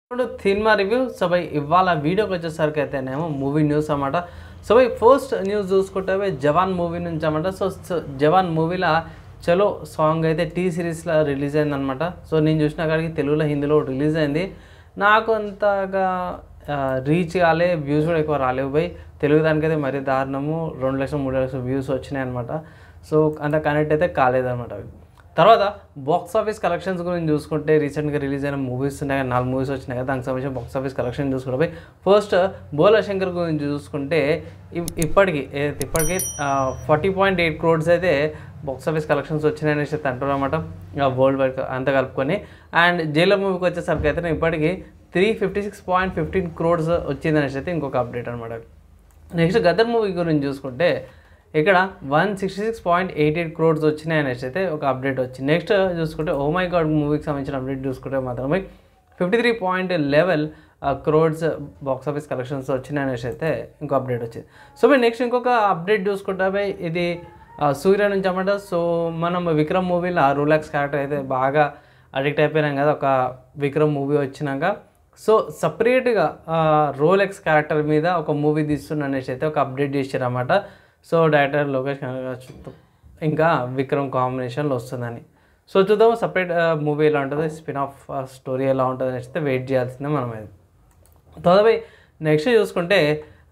ఇప్పుడు cinema review so by ఇవాళ వీడియోకి వచ్చేసరికి అయితేనేమో మూవీ న్యూస్ అన్నమాట సో బై ఫస్ట్ న్యూస్ చూసుకుంటే బై జవాన్ మూవీ నుంచి అన్నమాట సో సో జవాన్ మూవీలో చలో సాంగ్ అయితే టీ సిరీస్లో రిలీజ్ అయిందనమాట సో నేను చూసిన కాడికి తెలుగులో హిందీలో రిలీజ్ అయింది నాకు అంతగా రీచ్ కాలే వ్యూస్ కూడా ఎక్కువ రాలేవు బై తెలుగు దానికైతే మరీ దారుణము రెండు లక్షలు మూడు లక్షలు వ్యూస్ వచ్చినాయి అనమాట సో అంత కనెక్ట్ అయితే కాలేదన్నమాట అవి తర్వాత బాక్స్ ఆఫీస్ కలెక్షన్స్ గురించి చూసుకుంటే రీసెంట్గా రిలీజ్ అయిన మూవీస్ ఉన్నాయి కదా, నాలుగు మూవీస్ వచ్చినాయి కదా దానికి సంబంధించిన బాక్స్ ఆఫీస్ కలెక్షన్ చూసుకుంటే పోయి ఫస్ట్ బోలా శంకర్ గురించి చూసుకుంటే ఇప్- ఇప్పటికి ఏ- ఇప్పటికి ఫార్టీ పాయింట్ ఎయిట్ క్రోడ్స్ అయితే బాక్స్ ఆఫీస్ కలెక్షన్స్ వచ్చినాయని అయితే అంటారు అనమాట వరల్డ్ వైడ్ అంతా కలుపుకొని అండ్ జైలర్ మూవీకి వచ్చేసరికి అయితే ఇప్పటికి three fifty six point fifteen crores వచ్చిందనేసి అయితే ఇంకొక అప్డేట్ అనమాట నెక్స్ట్ గదర్ మూవీ గురించి చూసుకుంటే ఇక్కడ one sixty six point eight eight crores వచ్చినాయి అనేసి అయితే ఒక అప్డేట్ వచ్చింది నెక్స్ట్ చూసుకుంటే ఓ మై గాడ్ మూవీకి సంబంధించిన అప్డేట్ చూసుకుంటే మాత్రమే fifty three point eleven crores box office collections వచ్చినాయి అనేసి అయితే ఇంకో అప్డేట్ వచ్చింది సో మీరు నెక్స్ట్ ఇంకొక అప్డేట్ చూసుకుంటే పోయి ఇది ఆ, సూర్య నుంచి అన్నమాట సో మనం విక్రమ్ మూవీలో ఆ రూలాక్స్ క్యారెక్టర్ అయితే బాగా అడిక్ట్ అయిపోయినాం కదా ఒక విక్రమ్ మూవీ వచ్చినాక సో సపరేట్గా రోలెక్స్ క్యారెక్టర్ మీద ఒక మూవీ తీస్తున్న అనేసి అయితే ఒక అప్డేట్ చేశారు అన్నమాట సో డైరెక్టర్ లోకేష్ కనగరాజు ఇంకా విక్రమ్ కాంబినేషన్లో వస్తుందని సో చూద్దాం సపరేట్ మూవీ ఎలా ఉంటుంది స్పిన్ ఆఫ్ స్టోరీ ఎలా ఉంటుంది అనేసి అయితే వెయిట్ చేయాల్సిందే మనం అది తదుపరి నెక్స్ట్ చూసుకుంటే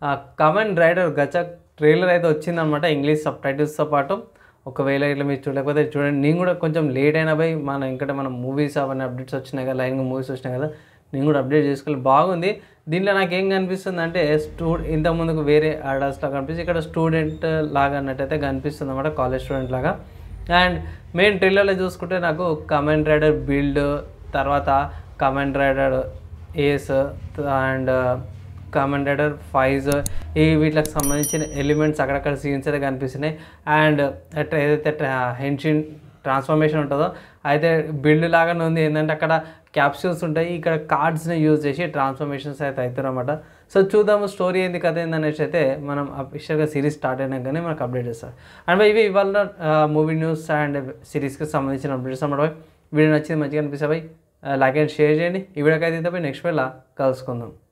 కమన్ రైడర్ గచ ట్రైలర్ అయితే వచ్చిందనమాట ఇంగ్లీష్ సబ్ టైటిల్స్తో పాటు ఒకవేళ ఇట్లా మీరు చూడకపోతే చూడండి నేను కూడా కొంచెం లేట్ అయినా పోయి మన ఇంకా మన మూవీస్ అవన్నీ అప్డేట్స్ వచ్చినాయి కదా లైన్గా మూవీస్ వచ్చినాయి కదా నేను కూడా అప్డేట్ చేసుకోవాలి బాగుంది దీంట్లో నాకు ఏం కనిపిస్తుంది అంటే స్టూ ఇంత ముందుకు వేరే ఆర్డర్స్ లాగా కనిపిస్తుంది ఇక్కడ స్టూడెంట్ లాగా అన్నట్టయితే కనిపిస్తుంది అనమాట కాలేజ్ స్టూడెంట్ లాగా అండ్ మెయిన్ ట్రైలర్లో చూసుకుంటే నాకు కమెంట్ రైడర్ బిల్డ్ తర్వాత Kamen Rider ace and Kamen Rider Faiz ఈ వీటికి సంబంధించిన ఎలిమెంట్స్ అక్కడక్కడ సీన్స్ అయితే కనిపిస్తున్నాయి అండ్ అట్లా ఏదైతే హెన్షిన్ ట్రాన్స్ఫర్మేషన్ ఉంటుందో అయితే బిల్డ్ లాగానే ఉంది ఏంటంటే అక్కడ క్యాప్సూల్స్ ఉంటాయి ఇక్కడ కార్డ్స్ని యూజ్ చేసి ట్రాన్స్ఫర్మేషన్స్ అయితే అవుతారు అనమాట సో చూద్దాము స్టోరీ ఏంది కథ ఏంది అనేసి అయితే మనం అఫీషియల్గా సిరీస్ స్టార్ట్ అయినాకనే మనకు అప్డేట్ చేస్తారు అండ్ ఇవి ఇవాళ మూవీ న్యూస్ అండ్ సిరీస్కి సంబంధించిన అప్డేట్స్ అన్నమాట వీడియో నచ్చింది మంచిగా అనిపిస్తాయి లైక్ అండ్ షేర్ చేయండి ఈ వీడియోకి అయితే నెక్స్ట్ వేళ కలుసుకుందాం